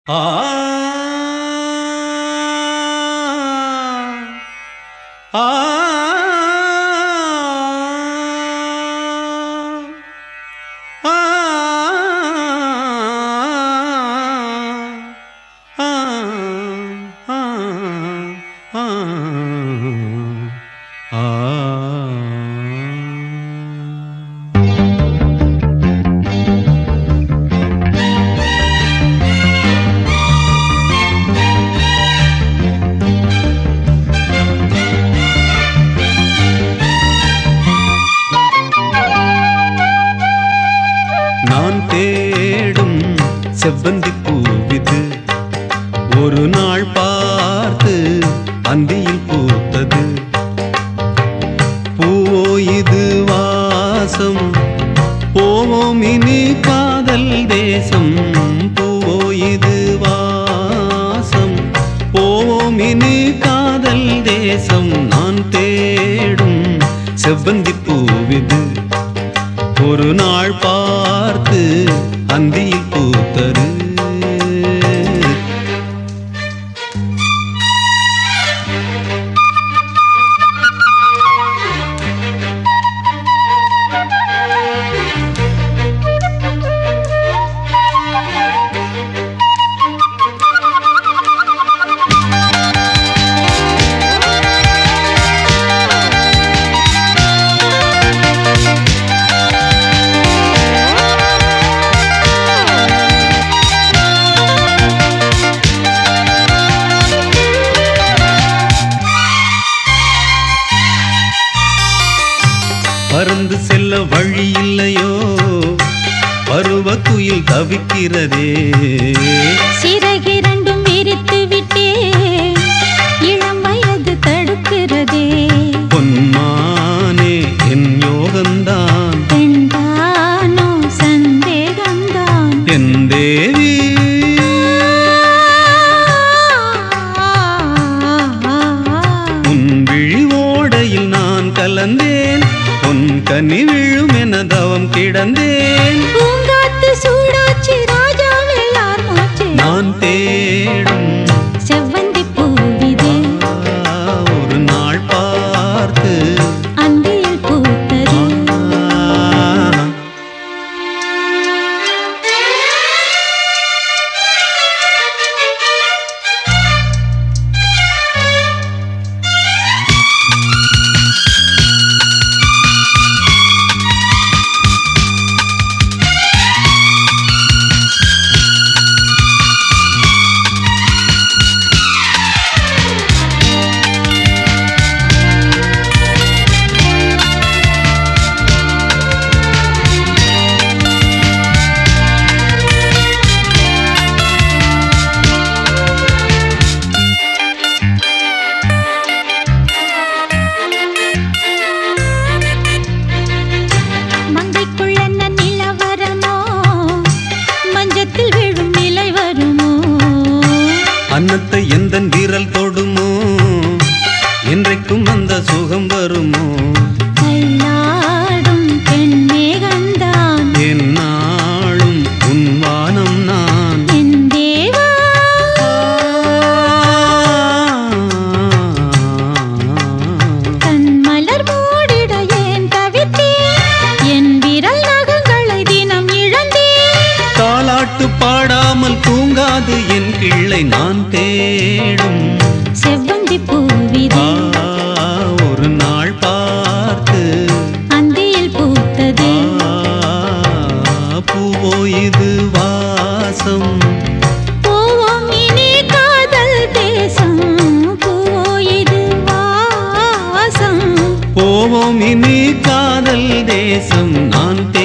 ஆ ஆ ஆ நான் தேடும் செவ்வந்தி பூவிது ஒரு நாள் பார்த்து அந்தியில் பூத்தது பூவோ இது வாசம் போவோம் இனி காதல் தேசம் பூவோ இது வாசம் போவோம் இனி காதல் தேசம் நான் தேடும் செவ்வந்தி பூவிது ஒரு நாள் பார்த்து அந்தியில் பூத்தரு பறந்து செல்ல வழி இல்லையோ பருவ குயில் தவிக்கிறதே சிறகிரண்டும் விரித்து விட்டே இளம் வயது தடுக்கிறதே பொன்மானே என் யோகந்தான் பெண்தானோ சந்தேகம்தான் என் தேவி உன் விழி ஓடையில் நான் கலந்தேன் உன் கனி விழும் என தவம் கிடந்தேன் பூங்காத்து சூடாச்சி ராஜாவெல்லார் மூச்சு நான் தேடும் செவ்வந்தி பூவிது ஒரு நாள் பார்த்து அந்தியில் பூத்தது மங்கைக்குள்ள என்ன நிலவரமோ மஞ்சத்தில் விழும் நிலை வருமோ அன்னத்தை எந்த விரல் தொடுமோ என்றைக்கும் அந்த சுகம் வருமோ தள்ளாடும் பெண் மேகந்தான் என்னாலும் உன் வானம் நான் என் தேவா தன் மலர் மூடிட ஏன் தவித்தேன் என் விரல் நகங்களை தினம் இழந்தேன் தாலாட்டு பாடாமல் தூங்காது என் கிள்ளை நான் தேடும் செவ்வந்தி பூவிது ஆ, ஒரு நாள் பார்த்து அந்தியில் பூத்தது ஆ, பூவோ இது வாசம் போவோம் இனி காதல் தேசம் பூவோ இது வாசம் போவோம் இனி காதல் தேசம் நான்